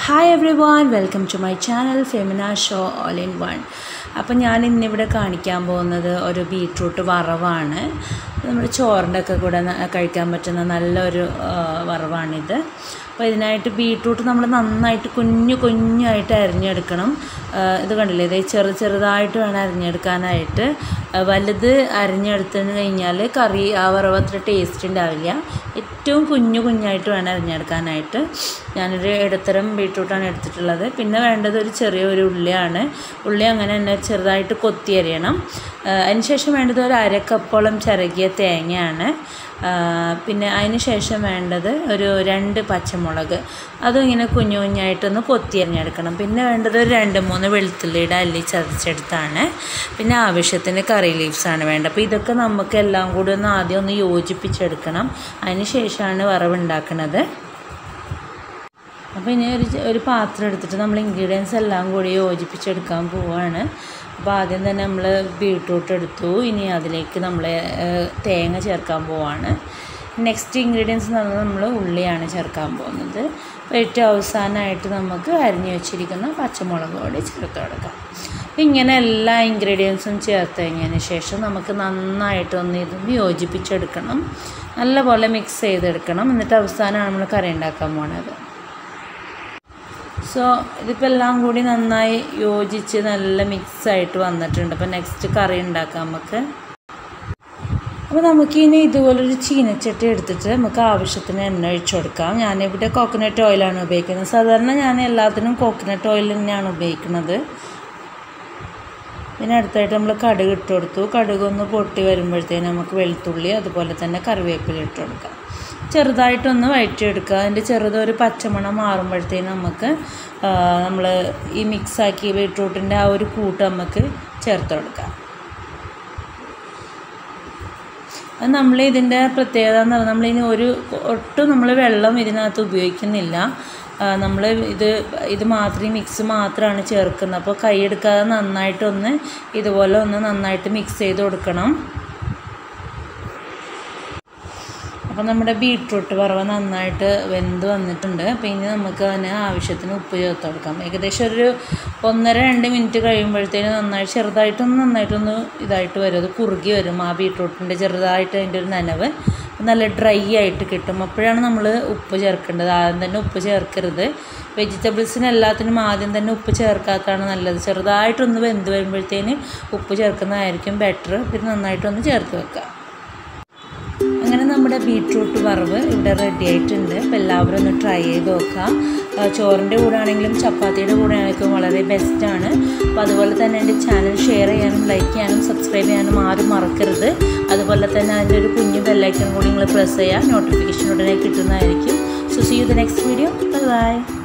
hi everyone welcome to my channel Femina show all in one അപ്പം ഞാൻ ഇന്നിവിടെ കാണിക്കാൻ പോകുന്നത് ഒരു ബീട്രൂട്ട് വറവാണ് നമ്മുടെ ചോറിൻ്റെ ഒക്കെ കൂടെ ന- കഴിക്കാൻ പറ്റുന്ന നല്ലൊരു ആ, വറവാണിത് അപ്പോൾ ഇതിനായിട്ട് ബീട്രൂട്ട് നമ്മൾ നന്നായിട്ട് കുഞ്ഞു കുഞ്ഞായിട്ട് അരിഞ്ഞെടുക്കണം ആ, ഇത് കണ്ടില്ലേ ഇത് ചെറു ചെറുതായിട്ട് വേണം അരിഞ്ഞെടുക്കാനായിട്ട് ആ, വലുത് അരിഞ്ഞെടുത്തതിന് കഴിഞ്ഞാൽ കറി ആ വറവ് അത്ര ടേസ്റ്റ് ഉണ്ടാവില്ല ഏറ്റവും കുഞ്ഞു കുഞ്ഞായിട്ട് വേണം അരിഞ്ഞെടുക്കാനായിട്ട് ഞാനൊരു ഇടത്തരം ബീട്രൂട്ടാണ് എടുത്തിട്ടുള്ളത് പിന്നെ വേണ്ടത് ഒരു ചെറിയ ഒരു ഉള്ളിയാണ് ഉള്ളി അങ്ങനെ തന്നെ ചെറുതായിട്ട് കൊത്തി അരിയണം ആ, അതിനുശേഷം വേണ്ടത് ഒരു അരക്കപ്പോളം ചിരകിയ തേങ്ങയാണ് ആ, പിന്നെ അതിന് ശേഷം വേണ്ടത് ഒരു രണ്ട് പച്ചമുളക് അതും ഇങ്ങനെ കുഞ്ഞു കുഞ്ഞായിട്ടൊന്ന് കൊത്തി അരിഞ്ഞെടുക്കണം പിന്നെ വേണ്ടത് ഒരു രണ്ട് മൂന്ന് വെളുത്തുള്ളിയുടെ അല്ലി ചതച്ചെടുത്താണ് പിന്നെ ആവശ്യത്തിന് കറി ലീവ്സാണ് വേണ്ടത് അപ്പോൾ ഇതൊക്കെ നമുക്ക് എല്ലാം കൂടി ഒന്ന് ആദ്യം ഒന്ന് യോജിപ്പിച്ചെടുക്കണം അതിന് ശേഷമാണ് വറവ് ഉണ്ടാക്കുന്നത് അപ്പോൾ ഇനി ഒരു ചെ- ഒരു പാത്രം എടുത്തിട്ട് നമ്മൾ ഇൻഗ്രീഡിയൻസ് എല്ലാം കൂടി യോജിപ്പിച്ചെടുക്കാൻ പോവുകയാണ് അപ്പോൾ ആദ്യം തന്നെ നമ്മൾ ബീട്രൂട്ട് എടുത്തു ഇനി അതിലേക്ക് നമ്മൾ തേങ്ങ ചേർക്കാൻ പോവാണ് നെക്സ്റ്റ് ഇൻഗ്രീഡിയൻസ് എന്ന് പറഞ്ഞാൽ നമ്മൾ ഉള്ളിയാണ് ചേർക്കാൻ പോകുന്നത് അപ്പോൾ ഏറ്റവും അവസാനമായിട്ട് നമുക്ക് അരിഞ്ഞു വെച്ചിരിക്കുന്ന പച്ചമുളക് കൂടി ചേർത്ത് കൊടുക്കാം അപ്പോൾ ഇങ്ങനെ എല്ലാ ഇൻഗ്രീഡിയൻസും ചേർത്ത് കഴിഞ്ഞതിന് ശേഷം നമുക്ക് നന്നായിട്ടൊന്ന് ഇതൊന്ന് യോജിപ്പിച്ചെടുക്കണം നല്ലപോലെ മിക്സ് ചെയ്തെടുക്കണം എന്നിട്ട് അവസാനമാണ് നമ്മൾ കറി ഉണ്ടാക്കാൻ പോണത് സോ ഇതിപ്പോൾ എല്ലാം കൂടി നന്നായി യോജിച്ച് നല്ല മിക്സ് ആയിട്ട് വന്നിട്ടുണ്ട് അപ്പോൾ നെക്സ്റ്റ് കറി ഉണ്ടാക്കാം നമുക്ക് അപ്പോൾ നമുക്കിനി ഇതുപോലൊരു ചീനച്ചട്ടി എടുത്തിട്ട് നമുക്ക് ആവശ്യത്തിന് എണ്ണ ഒഴിച്ചു കൊടുക്കാം ഞാനിവിടെ കോക്കനട്ട് ഓയിലാണ് ഉപയോഗിക്കുന്നത് സാധാരണ ഞാൻ എല്ലാത്തിനും കോക്കനട്ട് ഓയിൽ തന്നെയാണ് ഉപയോഗിക്കുന്നത് പിന്നെ അടുത്തായിട്ട് നമ്മൾ കടുക് ഇട്ട് കൊടുത്തു കടുക് ഒന്ന് പൊട്ടി വരുമ്പോഴത്തേനും നമുക്ക് വെളുത്തുള്ളി അതുപോലെ തന്നെ കറിവേപ്പില ഇട്ട് കൊടുക്കാം ചെറുതായിട്ടൊന്ന് വഴറ്റിയെടുക്കുക അതിൻ്റെ ചെറുതൊരു പച്ചമണം മാറുമ്പോഴത്തേനും നമുക്ക് നമ്മൾ ഈ മിക്സാക്കി ബീട്രൂട്ടിൻ്റെ ആ ഒരു കൂട്ട് നമുക്ക് ചേർത്ത് കൊടുക്കാം അത് നമ്മൾ ഇതിൻ്റെ പ്രത്യേകത എന്ന് പറഞ്ഞാൽ നമ്മളിനി ഒരു ഒട്ടും നമ്മൾ വെള്ളം ഇതിനകത്ത് ഉപയോഗിക്കുന്നില്ല നമ്മൾ ഇത് ഇത് മാത്രം ഈ മിക്സ് മാത്രമാണ് ചേർക്കുന്നത് അപ്പോൾ കൈയെടുക്കാതെ നന്നായിട്ടൊന്ന് ഇതുപോലെ ഒന്ന് നന്നായിട്ട് മിക്സ് ചെയ്ത് കൊടുക്കണം അപ്പോൾ നമ്മുടെ ബീട്രൂട്ട് വറവ് നന്നായിട്ട് വെന്ത് വന്നിട്ടുണ്ട് അപ്പോൾ ഇനി നമുക്ക് അതിന് ആവശ്യത്തിന് ഉപ്പ് ചേർത്ത് കൊടുക്കാം ഏകദേശം ഒരു ഒന്നര രണ്ട് മിനിറ്റ് കഴിയുമ്പോഴത്തേന് നന്നായി ചെറുതായിട്ടൊന്ന് നന്നായിട്ടൊന്ന് ഇതായിട്ട് വരും അത് കുറുകി വരും ആ ബീട്രൂട്ടിൻ്റെ ചെറുതായിട്ട് അതിൻ്റെ ഒരു നനവ് നല്ല ഡ്രൈ ആയിട്ട് കിട്ടും അപ്പോഴാണ് നമ്മൾ ഉപ്പ് ചേർക്കേണ്ടത് ആദ്യം തന്നെ ഉപ്പ് ചേർക്കരുത് വെജിറ്റബിൾസിന് എല്ലാത്തിനും ആദ്യം തന്നെ ഉപ്പ് ചേർക്കാത്തതാണ് നല്ലത് ചെറുതായിട്ടൊന്ന് വെന്ത് വരുമ്പോഴത്തേന് ഉപ്പ് ചേർക്കുന്നതായിരിക്കും ബെറ്റർ പിന്നെ നന്നായിട്ടൊന്ന് ചേർത്ത് വെക്കുക അങ്ങനെ നമ്മുടെ ബീട്രൂട്ട് വറവ് ഇവിടെ റെഡി ആയിട്ടുണ്ട് അപ്പോൾ എല്ലാവരും ഒന്ന് ട്രൈ ചെയ്ത് നോക്കാം ആ, ചോറിൻ്റെ കൂടെ ആണെങ്കിലും ചപ്പാത്തിയുടെ കൂടെ ആണെങ്കിലും വളരെ ബെസ്റ്റാണ് അപ്പോൾ അതുപോലെ തന്നെ എൻ്റെ ചാനൽ ഷെയർ ചെയ്യാനും ലൈക്ക് ചെയ്യാനും സബ്സ്ക്രൈബ് ചെയ്യാനും ആരും മറക്കരുത് അതുപോലെ തന്നെ അതിൻ്റെ ഒരു കുഞ്ഞു ബെല്ലൈക്കൺ കൂടി നിങ്ങൾ പ്രസ് ചെയ്യുക നോട്ടിഫിക്കേഷൻ ഉടനെ കിട്ടുന്നതായിരിക്കും so see you the next video by